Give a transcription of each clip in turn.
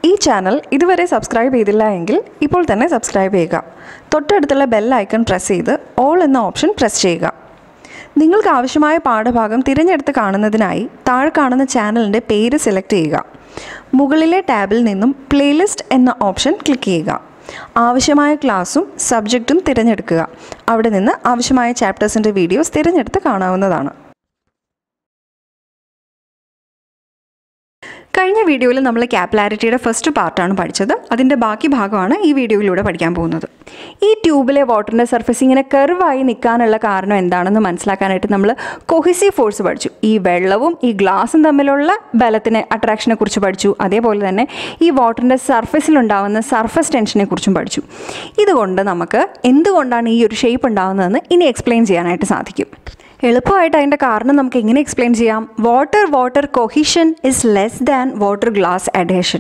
ഈ ചാനൽ ഇതുവരെ സബ്സ്ക്രൈബ് ചെയ്തില്ല എങ്കിൽ ഇപ്പോൾ തന്നെ സബ്സ്ക്രൈബ് ചെയ്യുക തൊട്ടടുത്തുള്ള ബെൽ ഐക്കൺ പ്രസ് ചെയ്ത് ഓൾ എന്ന ഓപ്ഷൻ പ്രസ് ചെയ്യുക നിങ്ങൾക്ക് ആവശ്യമായ പാഠഭാഗം തിരഞ്ഞെടുത്ത് കാണുന്നതിനായി താഴെ കാണുന്ന ചാനലിൻ്റെ പേര് സെലക്ട് ചെയ്യുക മുകളിലെ ടാബിൽ നിന്നും പ്ലേലിസ്റ്റ് എന്ന ഓപ്ഷൻ ക്ലിക്ക് ചെയ്യുക ആവശ്യമായ ക്ലാസ്സും സബ്ജക്റ്റും തിരഞ്ഞെടുക്കുക അവിടെ നിന്ന് ആവശ്യമായ ചാപ്റ്റേഴ്സിൻ്റെ വീഡിയോസ് തിരഞ്ഞെടുത്ത് കാണാവുന്നതാണ് കഴിഞ്ഞ വീഡിയോയിൽ നമ്മൾ ക്യാപ്പിലാരിറ്റിയുടെ ഫസ്റ്റ് പാർട്ടാണ് പഠിച്ചത് അതിൻ്റെ ബാക്കി ഭാഗമാണ് ഈ വീഡിയോയിലൂടെ പഠിക്കാൻ പോകുന്നത് ഈ ട്യൂബിലെ വാട്ടറിൻ്റെ സർഫസ് ഇങ്ങനെ കർവായി നിൽക്കാനുള്ള കാരണം എന്താണെന്ന് മനസ്സിലാക്കാനായിട്ട് നമ്മൾ കൊഹിസീവ് ഫോഴ്സ് പഠിച്ചു ഈ വെള്ളവും ഈ ഗ്ലാസും തമ്മിലുള്ള ബലത്തിന് അട്രാക്ഷനെ കുറിച്ച് പഠിച്ചു അതേപോലെ തന്നെ ഈ വാട്ടറിൻ്റെ സർഫസിലുണ്ടാകുന്ന സർഫസ് ടെൻഷനെ കുറിച്ചും പഠിച്ചു ഇതുകൊണ്ട് നമുക്ക് എന്തുകൊണ്ടാണ് ഈ ഒരു ഷേപ്പ് ഉണ്ടാകുന്നതെന്ന് ഇനി എക്സ്പ്ലെയിൻ ചെയ്യാനായിട്ട് സാധിക്കും എളുപ്പമായിട്ട് അതിൻ്റെ കാരണം നമുക്ക് എങ്ങനെ എക്സ്പ്ലെയിൻ ചെയ്യാം water water cohesion is less than water glass adhesion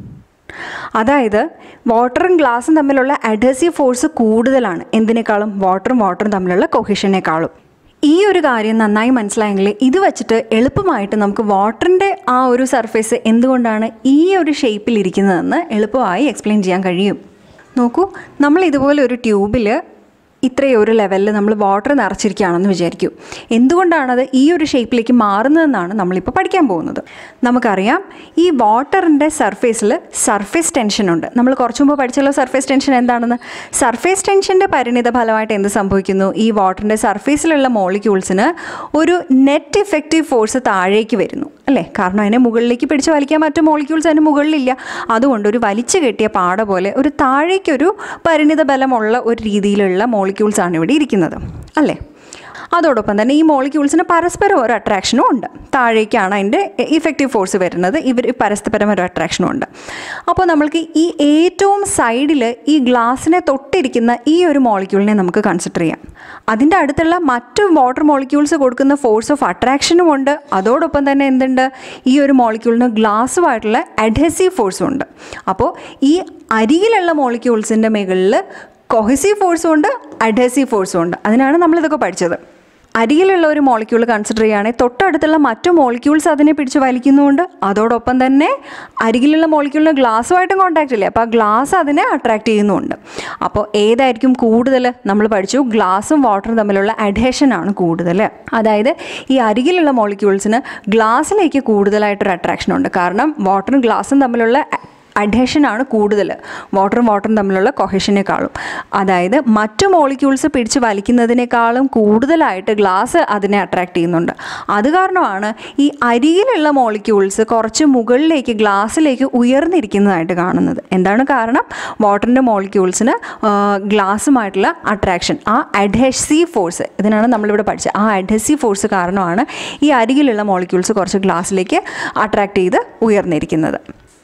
അതായത് വാട്ടറും ഗ്ലാസും തമ്മിലുള്ള അഡഹസീവ് ഫോഴ്സ് കൂടുതലാണ് എന്തിനേക്കാളും വാട്ടറും വാട്ടറും തമ്മിലുള്ള കൊഹിഷനേക്കാളും ഈ ഒരു കാര്യം നന്നായി മനസ്സിലായെങ്കിൽ ഇത് വെച്ചിട്ട് എളുപ്പമായിട്ട് നമുക്ക് വാട്ടറിൻ്റെ ആ ഒരു സർഫേസ് എന്തുകൊണ്ടാണ് ഈ ഒരു ഷേപ്പിൽ ഇരിക്കുന്നതെന്ന് എളുപ്പമായി എക്സ്പ്ലെയിൻ ചെയ്യാൻ കഴിയും നോക്കൂ നമ്മൾ ഇതുപോലെ ഒരു ട്യൂബിൽ ഇത്രയും ഒരു ലെവലിൽ നമ്മൾ വാട്ടർ നിറച്ചിരിക്കുകയാണെന്ന് വിചാരിക്കൂ എന്തുകൊണ്ടാണത് ഈ ഒരു ഷേപ്പിലേക്ക് മാറുന്നതെന്നാണ് നമ്മളിപ്പോൾ പഠിക്കാൻ പോകുന്നത് നമുക്കറിയാം ഈ വാട്ടറിൻ്റെ സർഫേസിൽ സർഫേസ് ടെൻഷൻ ഉണ്ട് നമ്മൾ കുറച്ച് മുമ്പ് പഠിച്ചല്ലോ സർഫേസ് ടെൻഷൻ എന്താണെന്ന് സർഫേസ് ടെൻഷൻ്റെ പരിണിത ഫലമായിട്ട് എന്ത് സംഭവിക്കുന്നു ഈ വാട്ടറിൻ്റെ സർഫേസിലുള്ള മോളിക്യൂൾസിന് ഒരു നെറ്റ് ഇഫക്റ്റീവ് ഫോഴ്സ് താഴേക്ക് വരുന്നു അല്ലേ കാരണം അതിനെ മുകളിലേക്ക് പിടിച്ച് വലിക്കാൻ മറ്റു മോളിക്യൂൾസ് അതിന് മുകളിലില്ല അതുകൊണ്ട് ഒരു വലിച്ചു കെട്ടിയ പാട പോലെ ഒരു താഴേക്കൊരു പരിണിത ബലമുള്ള ഒരു രീതിയിലുള്ള മോളിക്യൂൾസ് ആണ് ഇവിടെ ഇരിക്കുന്നത് അല്ലേ അതോടൊപ്പം തന്നെ ഈ മോളിക്യൂൾസിന് പരസ്പരം ഒരു അട്രാക്ഷനും ഉണ്ട് താഴേക്കാണ് അതിൻ്റെ ഇഫക്റ്റീവ് ഫോഴ്സ് വരുന്നത് ഇവർ പരസ്പരം ഒരു അട്രാക്ഷനും ഉണ്ട് അപ്പോൾ നമ്മൾക്ക് ഈ ഏറ്റവും സൈഡിൽ ഈ ഗ്ലാസ്സിനെ തൊട്ടിരിക്കുന്ന ഈ ഒരു മോളിക്യൂളിനെ നമുക്ക് കൺസിഡർ ചെയ്യാം അതിൻ്റെ അടുത്തുള്ള മറ്റു വാട്ടർ മോളിക്യൂൾസ് കൊടുക്കുന്ന ഫോഴ്സ് ഓഫ് അട്രാക്ഷനും ഉണ്ട് അതോടൊപ്പം തന്നെ എന്തുണ്ട് ഈ ഒരു മോളിക്യൂളിന് ഗ്ലാസ്സുമായിട്ടുള്ള അഡ്ഹസീവ് ഫോഴ്സും ഉണ്ട് അപ്പോൾ ഈ അരികിലുള്ള മോളിക്യൂൾസിൻ്റെ മുകളിൽ കൊഹസീവ് ഫോഴ്സും ഉണ്ട് അഡ്ഹസീവ് ഫോഴ്സും ഉണ്ട് അതിനാണ് നമ്മളിതൊക്കെ പഠിച്ചത് അരികിലുള്ള ഒരു മോളിക്യൂൾ കൺസിഡർ ചെയ്യുകയാണെങ്കിൽ തൊട്ടടുത്തുള്ള മറ്റു മോളിക്യൂൾസ് അതിനെ പിടിച്ച് വലിക്കുന്നുണ്ട് അതോടൊപ്പം തന്നെ അരികിലുള്ള മോളിക്യൂളിന് ഗ്ലാസ്സുമായിട്ടും കോൺടാക്റ്റ് ഇല്ലേ അപ്പോൾ ആ ഗ്ലാസ് അതിനെ അട്രാക്റ്റ് ചെയ്യുന്നുമുണ്ട് അപ്പോൾ ഏതായിരിക്കും കൂടുതൽ നമ്മൾ പഠിച്ചു ഗ്ലാസും വാട്ടറും തമ്മിലുള്ള അഡ്ഹേഷനാണ് കൂടുതൽ അതായത് ഈ അരികിലുള്ള മോളിക്യൂൾസിന് ഗ്ലാസ്സിലേക്ക് കൂടുതലായിട്ടൊരു അട്രാക്ഷൻ ഉണ്ട് കാരണം വാട്ടറും ഗ്ലാസും തമ്മിലുള്ള അഡ്ഹഷനാണ് കൂടുതൽ വാട്ടറും വാട്ടറും തമ്മിലുള്ള കൊഹഷനേക്കാളും അതായത് മറ്റു മോളിക്യൂൾസ് പിടിച്ച് വലിക്കുന്നതിനേക്കാളും കൂടുതലായിട്ട് ഗ്ലാസ് അതിനെ അട്രാക്റ്റ് ചെയ്യുന്നുണ്ട് അത് കാരണമാണ് ഈ അരിയിലുള്ള മോളിക്യൂൾസ് കുറച്ച് മുകളിലേക്ക് ഗ്ലാസ്സിലേക്ക് ഉയർന്നിരിക്കുന്നതായിട്ട് കാണുന്നത് എന്താണ് കാരണം വാട്ടറിൻ്റെ മോളിക്യൂൾസിന് ഗ്ലാസ്സുമായിട്ടുള്ള അട്രാക്ഷൻ ആ അഡ്ഹസീവ് ഫോഴ്സ് ഇതിനാണ് നമ്മളിവിടെ പഠിച്ചത് ആ അഡ്ഹസീവ് ഫോഴ്സ് കാരണമാണ് ഈ അരികിലുള്ള മോളിക്യൂൾസ് കുറച്ച് ഗ്ലാസ്സിലേക്ക് അട്രാക്റ്റ് ചെയ്ത് ഉയർന്നിരിക്കുന്നത്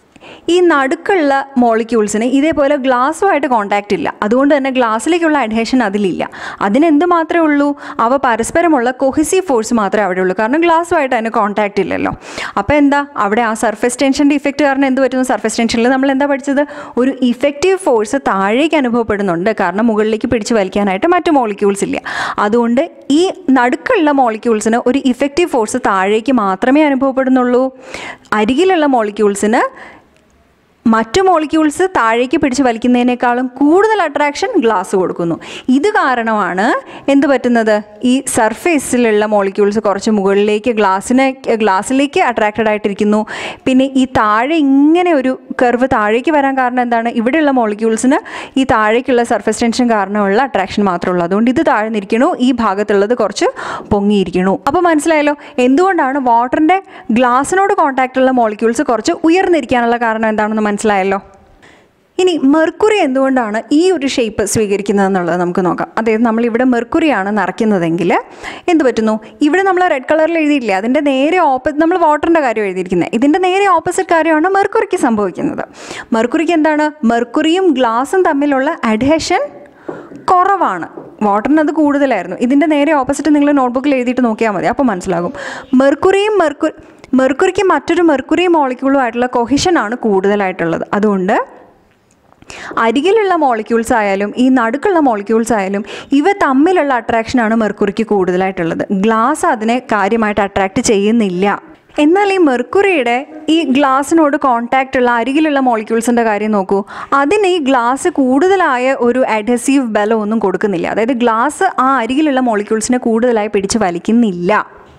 ഈ നടുക്കുള്ള മോളിക്യൂൾസിന് ഇതേപോലെ ഗ്ലാസ്സുമായിട്ട് കോണ്ടാക്റ്റ് ഇല്ല അതുകൊണ്ട് തന്നെ ഗ്ലാസ്സിലേക്കുള്ള അഡ്ഹേഷൻ അതിലില്ല അതിനെന്ത് മാത്രമേ ഉള്ളൂ അവ പരസ്പരമുള്ള കൊഹിസീവ് ഫോഴ്സ് മാത്രമേ അവിടെ ഉള്ളൂ കാരണം ഗ്ലാസ്സുമായിട്ട് അതിന് കോണ്ടാക്റ്റ് ഇല്ലല്ലോ അപ്പോൾ എന്താ അവിടെ ആ സർഫസ് ടെൻഷൻ്റെ ഇഫക്റ്റ് കാരണം എന്ത് പറ്റുന്നു സർഫസ് ടെൻഷനിൽ നമ്മൾ എന്താ പഠിച്ചത് ഒരു ഇഫക്റ്റീവ് ഫോഴ്സ് താഴേക്ക് അനുഭവപ്പെടുന്നുണ്ട് കാരണം മുകളിലേക്ക് പിടിച്ച് വലിക്കാനായിട്ട് മറ്റു മോളിക്യൂൾസ് ഇല്ല അതുകൊണ്ട് ഈ നടുക്കുള്ള മോളിക്യൂൾസിന് ഒരു ഇഫക്റ്റീവ് ഫോഴ്സ് താഴേക്ക് മാത്രമേ അനുഭവപ്പെടുന്നുള്ളൂ അരികിലുള്ള മോളിക്യൂൾസിന് മറ്റു മോളിക്യൂൾസ് താഴേക്ക് പിടിച്ച് വലിക്കുന്നതിനേക്കാളും കൂടുതൽ അട്രാക്ഷൻ ഗ്ലാസ് കൊടുക്കുന്നു ഇത് കാരണമാണ് എന്ത് പറ്റുന്നത് ഈ സർഫേസിലുള്ള മോളിക്യൂൾസ് കുറച്ച് മുകളിലേക്ക് ഗ്ലാസ്സിനെ ഗ്ലാസ്സിലേക്ക് അട്രാക്റ്റഡ് ആയിട്ടിരിക്കുന്നു പിന്നെ ഈ താഴെ ഇങ്ങനെ ഒരു കർവ് താഴേക്ക് വരാൻ കാരണം എന്താണ് ഇവിടെയുള്ള മോളിക്യൂൾസിന് ഈ താഴേക്കുള്ള സർഫസ് ടെൻഷൻ കാരണമുള്ള അട്രാക്ഷൻ മാത്രമേ ഉള്ളൂ അതുകൊണ്ട് ഇത് താഴ്ന്നിരിക്കണു ഈ ഭാഗത്തുള്ളത് കുറച്ച് പൊങ്ങിയിരിക്കണു അപ്പോൾ മനസ്സിലായല്ലോ എന്തുകൊണ്ടാണ് വാട്ടറിൻ്റെ ഗ്ലാസ്സിനോട് കോൺടാക്റ്റ് ഉള്ള മോളിക്യൂൾസ് കുറച്ച് ഉയർന്നിരിക്കാനുള്ള കാരണം എന്താണെന്ന് മനസ്സിലായല്ലോ ഇനി മെർക്കുറി എന്തുകൊണ്ടാണ് ഈ ഒരു ഷേപ്പ് സ്വീകരിക്കുന്നത് എന്നുള്ളത് നമുക്ക് നോക്കാം അതായത് നമ്മളിവിടെ മെർക്കുറിയാണ് നിറയ്ക്കുന്നതെങ്കിൽ എന്ത് പറ്റുന്നു ഇവിടെ നമ്മൾ റെഡ് കളറിൽ എഴുതിയില്ലേ അതിൻ്റെ നേരെ ഓപ്പോസിറ്റ് നമ്മൾ വാട്ടറിൻ്റെ കാര്യം എഴുതിയിരിക്കുന്നത് ഇതിൻ്റെ നേരെ ഓപ്പോസിറ്റ് കാര്യമാണ് മെർക്കുറിക്ക് സംഭവിക്കുന്നത് മെർക്കുറിക്ക് എന്താണ് മെർക്കുറിയും ഗ്ലാസും തമ്മിലുള്ള അഡ്ഹഷൻ കുറവാണ് വാട്ടറിന് അത് കൂടുതലായിരുന്നു ഇതിൻ്റെ നേരെ ഓപ്പോസിറ്റ് നിങ്ങൾ നോട്ട്ബുക്കിൽ എഴുതിയിട്ട് നോക്കിയാൽ മതി അപ്പോൾ മനസ്സിലാകും മെർക്കുറിയും മെർക്കുറി മെർക്കുറിക്ക് മറ്റൊരു മെർക്കുറി മോളിക്യൂളും ആയിട്ടുള്ള കൊഹിഷനാണ് കൂടുതലായിട്ടുള്ളത് അതുകൊണ്ട് അരികിലുള്ള മോളിക്യൂൾസ് ആയാലും ഈ നടുക്കുള്ള മോളിക്യൂൾസ് ആയാലും ഇവ തമ്മിലുള്ള അട്രാക്ഷനാണ് മെർക്കുറിക്ക് കൂടുതലായിട്ടുള്ളത് ഗ്ലാസ് അതിനെ കാര്യമായിട്ട് അട്രാക്റ്റ് ചെയ്യുന്നില്ല എന്നാൽ ഈ മെർക്കുറിയുടെ ഈ ഗ്ലാസിനോട് കോൺടാക്റ്റ് ഉള്ള അരികിലുള്ള മോളിക്യൂൾസിൻ്റെ കാര്യം നോക്കൂ അതിന് ഈ ഗ്ലാസ് കൂടുതലായ ഒരു അഡഹസീവ് ബലമൊന്നും കൊടുക്കുന്നില്ല അതായത് ഗ്ലാസ് ആ അരികിലുള്ള മോളിക്യൂൾസിനെ കൂടുതലായി പിടിച്ച് വലിക്കുന്നില്ല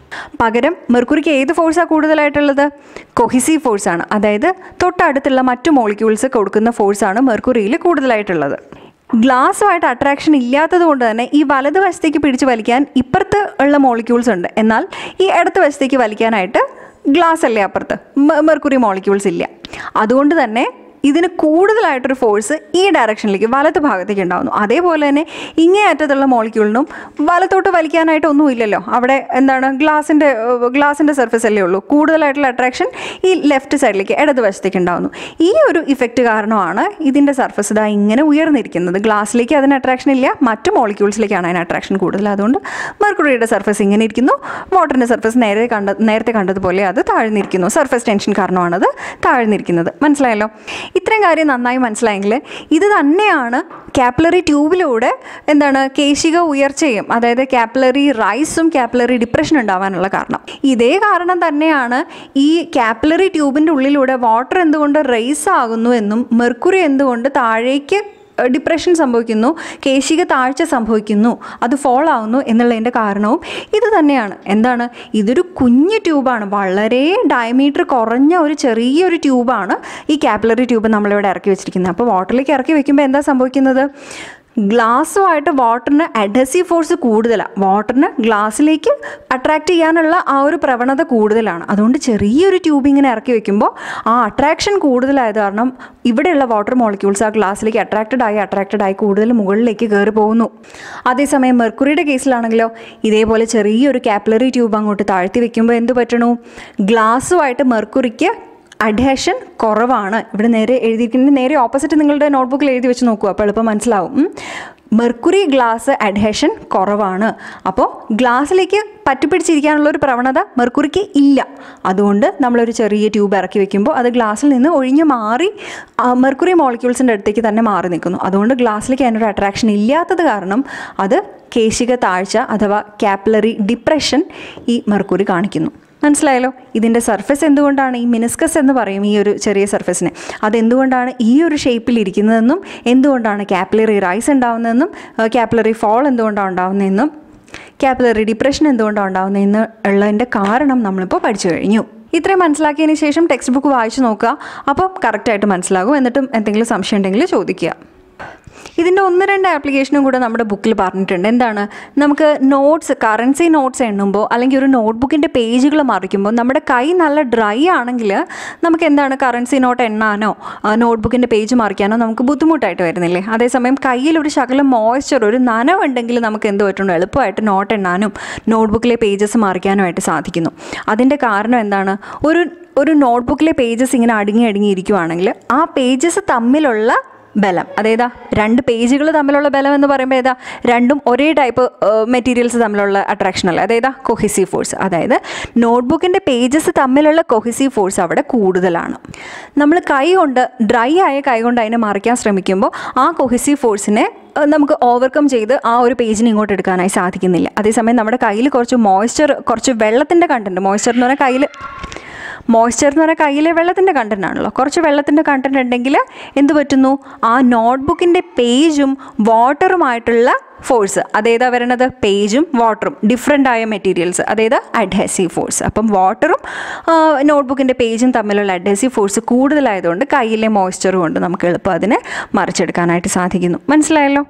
പകരം മെർക്കുറിക്ക് ഏത് ഫോഴ്സാണ് കൂടുതലായിട്ടുള്ളത് കൊഹിസീവ് ഫോഴ്സാണ് അതായത് തൊട്ടടുത്തുള്ള മറ്റു മോളിക്യൂൾസ് കൊടുക്കുന്ന ഫോഴ്സാണ് മെർക്കുറിയിൽ കൂടുതലായിട്ടുള്ളത് ഗ്ലാസ്സുമായിട്ട് അട്രാക്ഷൻ ഇല്ലാത്തത് കൊണ്ട് തന്നെ ഈ വലത് വശത്തേക്ക് പിടിച്ച് വലിക്കാൻ ഇപ്പുറത്ത് ഉള്ള മോളിക്യൂൾസ് ഉണ്ട് എന്നാൽ ഈ ഇടത്ത് വശത്തേക്ക് വലിക്കാനായിട്ട് ഗ്ലാസ് അല്ലേ അപ്പുറത്ത് മെർക്കുറി മോളിക്യൂൾസ് ഇല്ല അതുകൊണ്ട് തന്നെ ഇതിന് കൂടുതലായിട്ടൊരു ഫോഴ്സ് ഈ ഡയറക്ഷനിലേക്ക് വലത്ത് ഭാഗത്തേക്ക് ഉണ്ടാകുന്നു അതേപോലെ തന്നെ ഇങ്ങേ അറ്റത്തുള്ള മോളിക്യൂളിനും വലത്തോട്ട് വലിക്കാനായിട്ട് ഒന്നും ഇല്ലല്ലോ അവിടെ എന്താണ് ഗ്ലാസിൻ്റെ ഗ്ലാസിൻ്റെ സർഫസ് അല്ലേ ഉള്ളൂ കൂടുതലായിട്ടുള്ള അട്രാക്ഷൻ ഈ ലെഫ്റ്റ് സൈഡിലേക്ക് ഇടതുവശത്തേക്ക് ഉണ്ടാകുന്നു ഈ ഒരു ഇഫക്റ്റ് കാരണമാണ് ഇതിൻ്റെ സർഫസ് ഇതാ ഇങ്ങനെ ഉയർന്നിരിക്കുന്നത് ഗ്ലാസ്സിലേക്ക് അതിന് അട്രാക്ഷൻ ഇല്ല മറ്റു മോളിക്യൂൾസിലേക്കാണ് അതിന് അട്രാക്ഷൻ കൂടുതൽ അതുകൊണ്ട് മെർക്കുറിയുടെ സർഫസ് ഇങ്ങനെ ഇരിക്കുന്നു വാട്ടറിൻ്റെ സർഫസ് നേരെ കണ്ട നേരത്തെ കണ്ടതുപോലെ അത് താഴ്ന്നിരിക്കുന്നു സർഫസ് ടെൻഷൻ കാരണമാണത് താഴ്ന്നിരിക്കുന്നത് മനസ്സിലായല്ലോ ഇത്രയും കാര്യം നന്നായി മനസ്സിലായെങ്കിൽ ഇത് തന്നെയാണ് കാപ്പിലറി ട്യൂബിലൂടെ എന്താണ് കേശിക ഉയർച്ചയും അതായത് കാപ്പിലറി റൈസും കാപ്പിലറി ഡിപ്രഷൻ ഉണ്ടാവാനുള്ള കാരണം ഇതേ കാരണം തന്നെയാണ് ഈ കാപ്പിലറി ട്യൂബിൻ്റെ ഉള്ളിലൂടെ വാട്ടർ എന്തുകൊണ്ട് റൈസ് ആകുന്നു എന്നും മെർക്കുറി എന്തുകൊണ്ട് താഴേക്ക് ഡിപ്രഷൻ സംഭവിക്കുന്നു കേശിക താഴ്ച സംഭവിക്കുന്നു അത് ഫോൾ ആവുന്നു എന്നുള്ളതിൻ്റെ കാരണവും ഇത് തന്നെയാണ് എന്താണ് ഇതൊരു കുഞ്ഞു ട്യൂബാണ് വളരെ ഡയമീറ്റർ കുറഞ്ഞ ഒരു ചെറിയൊരു ട്യൂബാണ് ഈ കാപ്പിലറി ട്യൂബ് നമ്മളിവിടെ ഇറക്കി വെച്ചിരിക്കുന്നത് അപ്പോൾ വാട്ടറിലേക്ക് ഇറക്കി വെക്കുമ്പോൾ എന്താ സംഭവിക്കുന്നത് ഗ്ലാസ്സുമായിട്ട് വാട്ടറിന് അഡഹസീവ് ഫോഴ്സ് കൂടുതലാണ് വാട്ടറിന് ഗ്ലാസ്സിലേക്ക് അട്രാക്റ്റ് ചെയ്യാനുള്ള ആ ഒരു പ്രവണത കൂടുതലാണ് അതുകൊണ്ട് ചെറിയൊരു ട്യൂബ് ഇങ്ങനെ ഇറക്കി വെക്കുമ്പോൾ ആ അട്രാക്ഷൻ കൂടുതലായത് കാരണം ഇവിടെയുള്ള വാട്ടർ മോളിക്യൂൾസ് ആ ഗ്ലാസ്സിലേക്ക് അട്രാക്റ്റഡ് ആയി അട്രാക്റ്റഡ് ആയി കൂടുതൽ മുകളിലേക്ക് കയറി പോകുന്നു അതേസമയം മെർക്കുറിയുടെ കേസിലാണെങ്കിലോ ഇതേപോലെ ചെറിയൊരു കാപ്പിലറി ട്യൂബ് അങ്ങോട്ട് താഴ്ത്തി വെക്കുമ്പോൾ എന്ത് പറ്റണു ഗ്ലാസ്സുമായിട്ട് മെർക്കുറിക്ക് അഡ്ഹഷൻ കുറവാണ് ഇവിടെ നേരെ എഴുതിയിരിക്കുന്നത് നേരെ ഓപ്പോസിറ്റ് നിങ്ങളുടെ നോട്ട്ബുക്കിൽ എഴുതി വെച്ച് നോക്കൂ അപ്പോൾ എളുപ്പം മനസ്സിലാവും ഉം. മെർക്കുറി ഗ്ലാസ് അഡ്ഹഷൻ കുറവാണ് അപ്പോൾ ഗ്ലാസ്സിലേക്ക് പറ്റിപ്പിടിച്ചിരിക്കാനുള്ള ഒരു പ്രവണത മെർക്കുറിക്ക് ഇല്ല അതുകൊണ്ട് നമ്മളൊരു ചെറിയ ട്യൂബ് ഇറക്കി വെക്കുമ്പോൾ അത് ഗ്ലാസ്സിൽ നിന്ന് ഒഴിഞ്ഞ് മാറി ആ മെർക്കുറി മോളിക്യൂൾസിൻ്റെ അടുത്തേക്ക് തന്നെ മാറി നിൽക്കുന്നു അതുകൊണ്ട് ഗ്ലാസ്സിലേക്ക് അതിനൊരു അട്രാക്ഷൻ ഇല്ലാത്തത് കാരണം അത് കേശിക താഴ്ച അഥവാ കാപ്പിലറി ഡിപ്രഷൻ ഈ മെർക്കുറി കാണിക്കുന്നു മനസ്സിലായല്ലോ ഇതിൻ്റെ സർഫസ് എന്തുകൊണ്ടാണ് ഈ മിനിസ്കസ് എന്ന് പറയും ഈ ഒരു ചെറിയ സർഫസിനെ അതെന്തുകൊണ്ടാണ് ഈ ഒരു ഷേപ്പിൽ ഇരിക്കുന്നതെന്നും എന്തുകൊണ്ടാണ് കാപ്പിലറി റൈസ് ഉണ്ടാവുന്നതെന്നും കാപ്പിലറി ഫോൾ എന്തുകൊണ്ടാണ് ഉണ്ടാവുന്നതെന്നും കാപ്പിലറി ഡിപ്രഷൻ എന്തുകൊണ്ടാണ് ഉണ്ടാവുന്നതെന്ന് ഉള്ളതിൻ്റെ കാരണം നമ്മളിപ്പോൾ പഠിച്ചു കഴിഞ്ഞു ഇത്രയും മനസ്സിലാക്കിയതിന് ശേഷം ടെക്സ്റ്റ് ബുക്ക് വായിച്ചു നോക്കുക അപ്പോൾ കറക്റ്റായിട്ട് മനസ്സിലാകും എന്നിട്ടും എന്തെങ്കിലും സംശയം ഉണ്ടെങ്കിൽ ചോദിക്കുക ഇതിൻ്റെ ഒന്ന് രണ്ട് ആപ്ലിക്കേഷനും കൂടെ നമ്മുടെ ബുക്കിൽ പറഞ്ഞിട്ടുണ്ട് എന്താണ് നമുക്ക് നോട്ട്സ് കറൻസി നോട്ട്സ് എണ്ണുമ്പോൾ അല്ലെങ്കിൽ ഒരു നോട്ട്ബുക്കിൻ്റെ പേജുകൾ മറിക്കുമ്പോൾ നമ്മുടെ കൈ നല്ല ഡ്രൈ ആണെങ്കിൽ നമുക്ക് എന്താണ് കറൻസി നോട്ട് എണ്ണാനോ നോട്ട്ബുക്കിൻ്റെ പേജ് മറിക്കാനോ നമുക്ക് ബുദ്ധിമുട്ടായിട്ട് വരുന്നില്ലേ അതേസമയം കയ്യിൽ ഒരു ശകലം മോയ്സ്ചർ ഒരു നനവുണ്ടെങ്കിൽ നമുക്ക് എന്ത് പറ്റുന്നു എളുപ്പമായിട്ട് നോട്ട് എണ്ണാനും നോട്ട്ബുക്കിലെ പേജസ് മറിക്കാനുമായിട്ട് സാധിക്കുന്നു അതിൻ്റെ കാരണം എന്താണ് ഒരു ഒരു നോട്ട്ബുക്കിലെ പേജസ് ഇങ്ങനെ അടുങ്ങി അടുങ്ങി ഇരിക്കുവാണെങ്കിൽ ആ പേജസ് തമ്മിലുള്ള ബലം അതേതാ രണ്ട് പേജുകൾ തമ്മിലുള്ള ബലം എന്ന് പറയുമ്പോൾ ഏതാ രണ്ടും ഒരേ ടൈപ്പ് മെറ്റീരിയൽസ് തമ്മിലുള്ള അട്രാക്ഷൻ അല്ല അതേതാ കൊഹിസീവ് ഫോഴ്സ് അതായത് നോട്ട്ബുക്കിൻ്റെ പേജസ് തമ്മിലുള്ള കൊഹിസീവ് ഫോഴ്സ് അവിടെ കൂടുതലാണ് നമ്മൾ കൈ കൊണ്ട് ഡ്രൈ ആയ കൈ കൊണ്ട് അതിനെ മറിക്കാൻ ശ്രമിക്കുമ്പോൾ ആ കൊഹിസീവ് ഫോഴ്സിനെ ഏഹ്, നമുക്ക് ഓവർകം ചെയ്ത് ആ ഒരു പേജിന് ഇങ്ങോട്ട് എടുക്കാനായി സാധിക്കുന്നില്ല അതേസമയം നമ്മുടെ കയ്യിൽ കുറച്ച് മോയ്സ്ചർ കുറച്ച് വെള്ളത്തിൻ്റെ കണ്ടൻറ്റ് മോയ്സ്ചർ എന്ന് പറഞ്ഞാൽ കയ്യിൽ മോയ്സ്ചർ എന്ന് പറഞ്ഞാൽ കയ്യിലെ വെള്ളത്തിൻ്റെ കണ്ടൻ്റ് ആണല്ലോ കുറച്ച് വെള്ളത്തിൻ്റെ കണ്ടൻറ് ഉണ്ടെങ്കിൽ എന്ത് പറ്റുന്നു ആ നോട്ട്ബുക്കിൻ്റെ പേജും വാട്ടറുമായിട്ടുള്ള ഫോഴ്സ് അതേതാ വരണത് പേജും വാട്ടറും ഡിഫറെൻ്റ് ആയ മെറ്റീരിയൽസ് അതേതാ അഡ്ഹസീവ് ഫോഴ്സ് അപ്പം വാട്ടറും നോട്ട്ബുക്കിൻ്റെ പേജും തമ്മിലുള്ള അഡ്ഹസീവ് ഫോഴ്സ് കൂടുതലായതുകൊണ്ട് കയ്യിലെ മോയ്സ്ചർ കൊണ്ട് നമുക്ക് എളുപ്പം അതിനെ മറിച്ചെടുക്കാനായിട്ട് സാധിക്കുന്നു മനസ്സിലായല്ലോ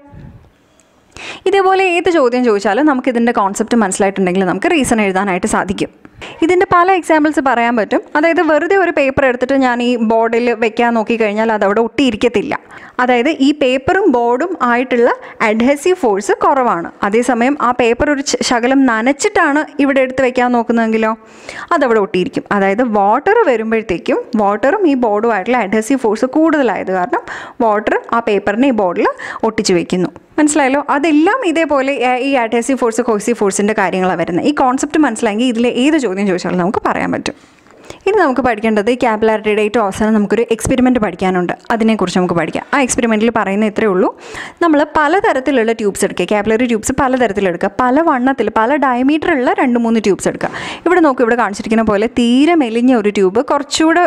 ഇതേപോലെ ഏത് ചോദ്യം ചോദിച്ചാലും നമുക്ക് ഇതിൻ്റെ കോൺസെപ്റ്റ് മനസ്സിലായിട്ടുണ്ടെങ്കിൽ നമുക്ക് റീസൺ എഴുതാനായിട്ട് സാധിക്കും ഇതിൻ്റെ പല എക്സാമ്പിൾസ് പറയാൻ പറ്റും അതായത് വെറുതെ ഒരു പേപ്പർ എടുത്തിട്ട് ഞാൻ ഈ ബോർഡിൽ വെക്കാൻ നോക്കിക്കഴിഞ്ഞാൽ അത് അവിടെ ഒട്ടിയിരിക്കത്തില്ല അതായത് ഈ പേപ്പറും ബോർഡും ആയിട്ടുള്ള അഡ്ഹസീവ് ഫോഴ്സ് കുറവാണ് അതേസമയം ആ പേപ്പർ ഒരു ച- ശകലം നനച്ചിട്ടാണ് ഇവിടെ എടുത്ത് വെക്കാൻ നോക്കുന്നതെങ്കിലോ അതവിടെ ഒട്ടിയിരിക്കും അതായത് വാട്ടർ വരുമ്പോഴത്തേക്കും വാട്ടറും ഈ ബോർഡുമായിട്ടുള്ള അഡ്ഹസീവ് ഫോഴ്സ് കൂടുതലായത് കാരണം വാട്ടർ ആ പേപ്പറിനെ ഈ ബോർഡിൽ ഒട്ടിച്ച് വെക്കുന്നു മനസ്സിലായല്ലോ അതെല്ലാം ഇതേപോലെ ഏ, ഈ അഡ്ഹസീവ് ഫോഴ്സ് കോഴ്സീവ് ഫോഴ്സിൻ്റെ കാര്യങ്ങളാണ് വരുന്നത് ഈ കോൺസെപ്റ്റ് മനസ്സിലായെങ്കിൽ ഇതിലെ ഏത് ചോദ്യം ചോദിച്ചാലും നമുക്ക് പറയാൻ പറ്റും ഇനി നമുക്ക് പഠിക്കേണ്ടത് ഈ ക്യാപിലാരിറ്റിയുടെ ഏറ്റവും അവസാനം നമുക്കൊരു എക്സ്പെരിമെൻറ്റ് പഠിക്കാനുണ്ട് അതിനെക്കുറിച്ച് നമുക്ക് പഠിക്കാം ആ എക്സ്പെരിമെൻറ്റിൽ പറയുന്ന ഇത്രയേ ഉള്ളൂ നമ്മൾ പലതരത്തിലുള്ള ട്യൂബ്സ് എടുക്കുക ക്യാപിലറി ട്യൂബ്സ് പലതരത്തിലെടുക്കുക പല വണ്ണത്തിൽ പല ഡയമീറ്ററുള്ള രണ്ട് മൂന്ന് ട്യൂബ്സ് എടുക്കുക ഇവിടെ നോക്കുക ഇവിടെ കാണിച്ചിരിക്കുന്ന പോലെ തീരെ മെലിഞ്ഞ ഒരു ട്യൂബ് കുറച്ചുകൂടെ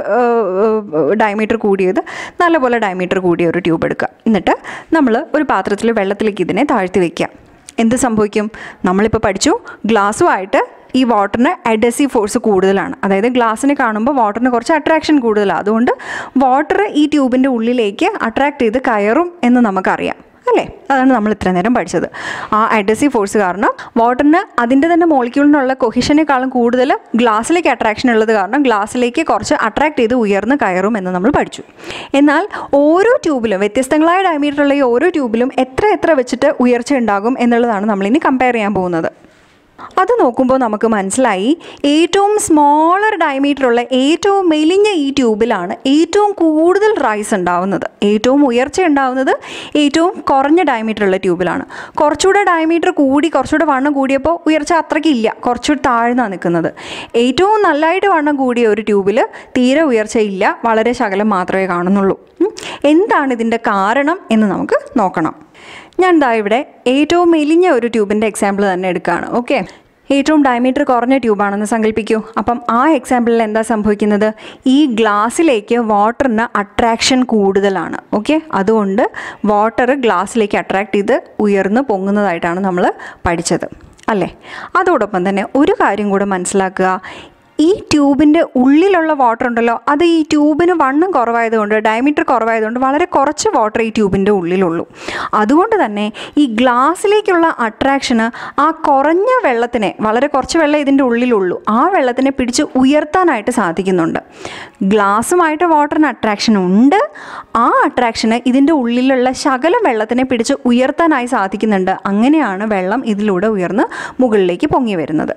ഡയമീറ്റർ കൂടിയത് നല്ലപോലെ ഡയമീറ്റർ കൂടിയ ഒരു ട്യൂബ് എടുക്കുക എന്നിട്ട് നമ്മൾ ഒരു പാത്രത്തിൽ വെള്ളത്തിലേക്ക് ഇതിനെ താഴ്ത്തി വയ്ക്കുക എന്ത് സംഭവിക്കും നമ്മളിപ്പോൾ പഠിച്ചു ഗ്ലാസ്സുമായിട്ട് ഈ വാട്ടറിന് അഡസീവ് ഫോഴ്സ് കൂടുതലാണ് അതായത് ഗ്ലാസ്സിനെ കാണുമ്പോൾ വാട്ടറിന് കുറച്ച് അട്രാക്ഷൻ കൂടുതലാണ് അതുകൊണ്ട് വാട്ടർ ഈ ട്യൂബിൻ്റെ ഉള്ളിലേക്ക് അട്രാക്ട് ചെയ്ത് കയറും എന്ന് നമുക്കറിയാം അല്ലേ അതാണ് നമ്മൾ ഇത്ര നേരം പഠിച്ചത് ആ അഡസീവ് ഫോഴ്സ് കാരണം വാട്ടറിന് അതിൻ്റെ തന്നെ മോളിക്യൂളിനുള്ള കൊഹിഷനേക്കാളും കൂടുതൽ ഗ്ലാസ്സിലേക്ക് അട്രാക്ഷൻ ഉള്ളത് കാരണം ഗ്ലാസ്സിലേക്ക് കുറച്ച് അട്രാക്ട് ചെയ്ത് ഉയർന്ന് കയറും എന്ന് നമ്മൾ പഠിച്ചു എന്നാൽ ഓരോ ട്യൂബിലും വ്യത്യസ്തങ്ങളായ ഡയമീറ്ററുള്ള ഈ ഓരോ ട്യൂബിലും എത്ര എത്ര വെച്ചിട്ട് ഉയർച്ച ഉണ്ടാകും എന്നുള്ളതാണ് നമ്മളിനി കമ്പയർ ചെയ്യാൻ പോകുന്നത് അത് നോക്കുമ്പോൾ നമുക്ക് മനസ്സിലായി ഏറ്റവും സ്മോളർ ഡയമീറ്ററുള്ള ഏറ്റവും മെലിഞ്ഞ ഈ ട്യൂബിലാണ് ഏറ്റവും കൂടുതൽ റൈസ് ഉണ്ടാവുന്നത് ഏറ്റവും ഉയർച്ച ഉണ്ടാവുന്നത് ഏറ്റവും കുറഞ്ഞ ഡയമീറ്ററുള്ള ട്യൂബിലാണ് കുറച്ചുകൂടെ ഡയമീറ്റർ കൂടി കുറച്ചുകൂടെ വണ്ണം കൂടിയപ്പോൾ ഉയർച്ച അത്രയ്ക്കില്ല കുറച്ചുകൂടി താഴ്ന്നാണ് നിൽക്കുന്നത് ഏറ്റവും നല്ലതായിട്ട് വണ്ണം കൂടിയ ഒരു ട്യൂബിൽ തീരെ ഉയർച്ച ഇല്ല വളരെ ശകലം മാത്രമേ കാണുന്നുള്ളൂ ഉം. എന്താണ് ഇതിൻ്റെ കാരണം എന്ന് നമുക്ക് നോക്കണം ഞാൻ ദാ ഇവിടെ ഏറ്റവും മെലിഞ്ഞ ഒരു ട്യൂബിൻ്റെ എക്സാമ്പിൾ തന്നെ എടുക്കുകയാണ് ഓക്കെ ഏറ്റവും ഡയമീറ്റർ കുറഞ്ഞ ട്യൂബാണെന്ന് സങ്കല്പിക്കൂ അപ്പം ആ എക്സാമ്പിളിൽ എന്താ സംഭവിക്കുന്നത് ഈ ഗ്ലാസ്സിലേക്ക് വാട്ടറിന് അട്രാക്ഷൻ കൂടുതലാണ് ഓക്കെ അതുകൊണ്ട് വാട്ടർ ഗ്ലാസ്സിലേക്ക് അട്രാക്ട് ചെയ്ത് ഉയർന്ന് പൊങ്ങുന്നതായിട്ടാണ് നമ്മൾ പഠിച്ചത് അല്ലേ അതോടൊപ്പം തന്നെ ഒരു കാര്യം കൂടെ മനസ്സിലാക്കുക ഈ ട്യൂബിൻ്റെ ഉള്ളിലുള്ള വാട്ടർ ഉണ്ടല്ലോ അത് ഈ ട്യൂബിന് വണ്ണം കുറവായതുകൊണ്ട് ഡയമീറ്റർ കുറവായതുകൊണ്ട് വളരെ കുറച്ച് വാട്ടർ ഈ ട്യൂബിൻ്റെ ഉള്ളിലുള്ളൂ അതുകൊണ്ട് തന്നെ ഈ ഗ്ലാസ്സിലേക്കുള്ള അട്രാക്ഷന് ആ കുറഞ്ഞ വെള്ളത്തിനെ വളരെ കുറച്ച് വെള്ളം ഇതിൻ്റെ ഉള്ളിലുള്ളൂ ആ വെള്ളത്തിനെ പിടിച്ച് ഉയർത്താനായിട്ട് സാധിക്കുന്നുണ്ട് ഗ്ലാസ്സുമായിട്ട് വാട്ടറിന് അട്രാക്ഷൻ ഉണ്ട് ആ അട്രാക്ഷന് ഇതിൻ്റെ ഉള്ളിലുള്ള ശകലം വെള്ളത്തിനെ പിടിച്ച് ഉയർത്താനായി സാധിക്കുന്നുണ്ട് അങ്ങനെയാണ് വെള്ളം ഇതിലൂടെ ഉയർന്ന് മുകളിലേക്ക് പൊങ്ങി വരുന്നത്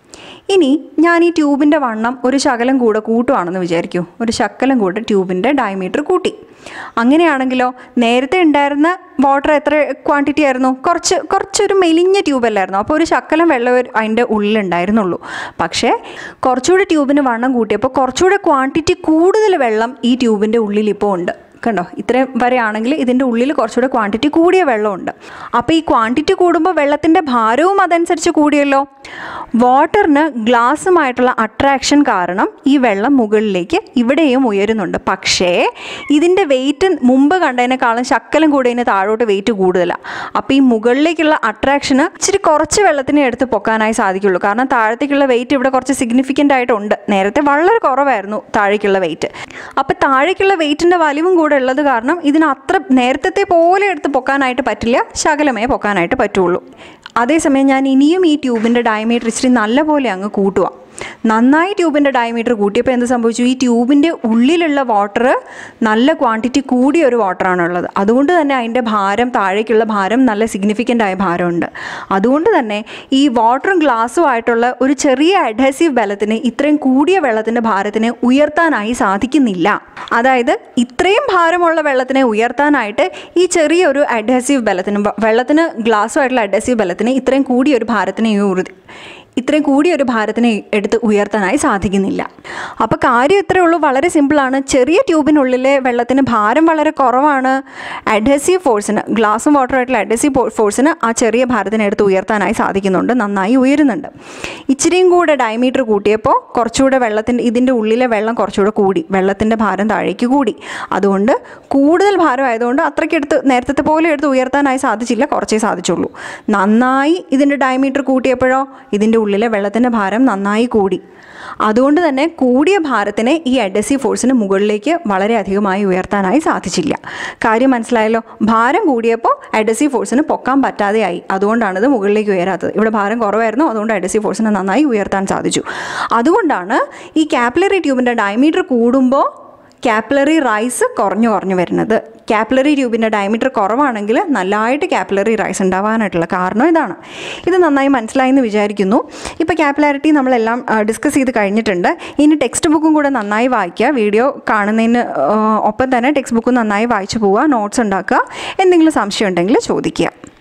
ഇനി ഞാൻ ഈ ട്യൂബിൻ്റെ വണ്ണം ഒരു ശകലം കൂടെ കൂട്ടുവാണെന്ന് വിചാരിക്കൂ ഒരു ശക്കലം കൂടെ ട്യൂബിൻ്റെ ഡയമീറ്റർ കൂട്ടി അങ്ങനെയാണെങ്കിലോ നേരത്തെ ഉണ്ടായിരുന്ന വാട്ടർ എത്ര ക്വാണ്ടിറ്റി ആയിരുന്നു കുറച്ച് കുറച്ചൊരു മെലിഞ്ഞ ട്യൂബല്ലായിരുന്നു അപ്പോൾ ഒരു ശക്കലം വെള്ളം ഒരു- അതിൻ്റെ ഉള്ളിലുണ്ടായിരുന്നുള്ളൂ പക്ഷേ കുറച്ചുകൂടി ട്യൂബിന് വണ്ണം കൂട്ടിയപ്പോൾ കുറച്ചുകൂടെ ക്വാണ്ടിറ്റി കൂടുതൽ വെള്ളം ഈ ട്യൂബിൻ്റെ ഉള്ളിൽ ഇപ്പോൾ ഉണ്ട് കണ്ടോ ഇത്രയും വരെ ആണെങ്കിൽ ഇതിൻ്റെ ഉള്ളിൽ കുറച്ചുകൂടെ ക്വാണ്ടിറ്റി കൂടിയ വെള്ളമുണ്ട് അപ്പോൾ ഈ ക്വാണ്ടിറ്റി കൂടുമ്പോൾ വെള്ളത്തിൻ്റെ ഭാരവും അതനുസരിച്ച് കൂടിയല്ലോ വാട്ടറിന് ഗ്ലാസ്സുമായിട്ടുള്ള അട്രാക്ഷൻ കാരണം ഈ വെള്ളം മുകളിലേക്ക് ഇവിടെയും ഉയരുന്നുണ്ട് പക്ഷേ ഇതിൻ്റെ വെയിറ്റ് മുമ്പ് കണ്ടതിനേക്കാളും ശക്കലം കൂടിയതിന് താഴോട്ട് വെയിറ്റ് കൂടുതലാണ് അപ്പോൾ ഈ മുകളിലേക്കുള്ള അട്രാക്ഷന് ഇച്ചിരി കുറച്ച് വെള്ളത്തിനെ എടുത്ത് പൊക്കാനായി സാധിക്കുള്ളൂ കാരണം താഴത്തേക്കുള്ള വെയിറ്റ് ഇവിടെ കുറച്ച് സിഗ്നിഫിക്കൻ്റ് ആയിട്ടുണ്ട് നേരത്തെ വളരെ കുറവായിരുന്നു താഴേക്കുള്ള വെയിറ്റ് അപ്പോൾ താഴേക്കുള്ള വെയിറ്റിൻ്റെ വലിവും കൂടെ ഉള്ളത് കാരണം ഇതിന് അത്ര നേരത്തെ പോലെ എടുത്ത് പൊക്കാനായിട്ട് പറ്റില്ല ശകലമേ പൊക്കാനായിട്ട് പറ്റുള്ളൂ അതേസമയം ഞാൻ ഇനിയും ഈ ട്യൂബിൻ്റെ ഡയമീറ്റർ ഇച്ചിരി നല്ലപോലെ അങ്ങ് കൂട്ടുക നന്നായി ട്യൂബിൻ്റെ ഡയമീറ്റർ കൂട്ടിയപ്പോൾ എന്ത് സംഭവിച്ചു ഈ ട്യൂബിൻ്റെ ഉള്ളിലുള്ള വാട്ടർ നല്ല ക്വാണ്ടിറ്റി കൂടിയ ഒരു വാട്ടറാണുള്ളത് അതുകൊണ്ട് തന്നെ അതിൻ്റെ ഭാരം താഴേക്കുള്ള ഭാരം നല്ല സിഗ്നിഫിക്കൻ്റ് ആയ ഭാരമുണ്ട് അതുകൊണ്ട് തന്നെ ഈ വാട്ടറും ഗ്ലാസ്സും ആയിട്ടുള്ള ഒരു ചെറിയ അഡഹസീവ് ബലത്തിന് ഇത്രയും കൂടിയ വെള്ളത്തിൻ്റെ ഭാരത്തിനെ ഉയർത്താനായി സാധിക്കുന്നില്ല അതായത് ഇത്രയും ഭാരമുള്ള വെള്ളത്തിനെ ഉയർത്താനായിട്ട് ഈ ചെറിയൊരു അഡഹസീവ് ബലത്തിന് വ- വെള്ളത്തിന് ഗ്ലാസ്സുമായിട്ടുള്ള അഡഹസീവ് ബലത്തിന് ഇത്രയും കൂടിയ ഒരു ഭാരത്തിനെ ഉയർ- ഇത്രയും കൂടിയ ഒരു ഭാരത്തിനെ എടുത്ത് ഉയർത്താനായി സാധിക്കുന്നില്ല അപ്പോൾ കാര്യം ഇത്രയേ ഉള്ളൂ വളരെ സിമ്പിളാണ് ചെറിയ ട്യൂബിനുള്ളിലെ വെള്ളത്തിന് ഭാരം വളരെ കുറവാണ് അഡഹസീവ് ഫോഴ്സിന് ഗ്ലാസും വാട്ടറുമായിട്ടുള്ള അഡഹസീവ് ഫോഴ്സിന് ആ ചെറിയ ഭാരത്തിനെ എടുത്ത് ഉയർത്താനായി സാധിക്കുന്നുണ്ട് നന്നായി ഉയരുന്നുണ്ട് ഇച്ചിരിയും കൂടെ ഡയമീറ്റർ കൂട്ടിയപ്പോൾ കുറച്ചുകൂടെ വെള്ളത്തിൻ്റെ ഇതിൻ്റെ ഉള്ളിലെ വെള്ളം കുറച്ചുകൂടെ കൂടി വെള്ളത്തിൻ്റെ ഭാരം താഴേക്ക് കൂടി അതുകൊണ്ട് കൂടുതൽ ഭാരം ആയതുകൊണ്ട് അത്രയ്ക്ക് എടുത്ത് നേരത്തെ പോലെ എടുത്ത് ഉയർത്താനായി സാധിച്ചില്ല കുറച്ചേ സാധിച്ചുള്ളൂ നന്നായി ഇതിൻ്റെ ഡയമീറ്റർ കൂട്ടിയപ്പോഴോ ഇതിൻ്റെ ഉള്ളിലെ വെള്ളത്തിൻ്റെ ഭാരം നന്നായി കൂടി അതുകൊണ്ട് തന്നെ കൂടിയ ഭാരത്തിനെ ഈ അഡസീവ് ഫോഴ്സിന് മുകളിലേക്ക് വളരെയധികമായി ഉയർത്താനായി സാധിച്ചില്ല കാര്യം മനസ്സിലായല്ലോ ഭാരം കൂടിയപ്പോൾ അഡസീവ് ഫോഴ്സിന് പൊക്കാൻ പറ്റാതെയായി അതുകൊണ്ടാണ് ഇത് മുകളിലേക്ക് ഉയരാത്തത് ഇവിടെ ഭാരം കുറവായിരുന്നു അതുകൊണ്ട് അഡസീവ് ഫോഴ്സിനെ നന്നായി ഉയർത്താൻ സാധിച്ചു അതുകൊണ്ടാണ് ഈ കാപ്പിലറി ട്യൂബിൻ്റെ ഡയമീറ്റർ കൂടുമ്പോൾ കാപ്പിലറി റൈസ് കുറഞ്ഞു കുറഞ്ഞു വരുന്നത് കാപ്പിലറി ട്യൂബിൻ്റെ ഡയമീറ്റർ കുറവാണെങ്കിൽ നല്ലതായിട്ട് കാപ്പിലറി റൈസ് ഉണ്ടാവാനായിട്ടുള്ള കാരണം ഇതാണ് ഇത് നന്നായി മനസ്സിലായി എന്ന് വിചാരിക്കുന്നു ഇപ്പോൾ കാപ്പിലാരിറ്റി നമ്മളെല്ലാം ഡിസ്കസ് ചെയ്ത് കഴിഞ്ഞിട്ടുണ്ട് ഇനി ടെക്സ്റ്റ് ബുക്കും കൂടെ നന്നായി വായിക്കുക വീഡിയോ കാണുന്നതിന് ആ, ഒപ്പം തന്നെ ടെക്സ്റ്റ് ബുക്കും നന്നായി വായിച്ചു പോവുക നോട്ട്സ് ഉണ്ടാക്കുക എന്തെങ്കിലും സംശയം ഉണ്ടെങ്കിൽ ചോദിക്കുക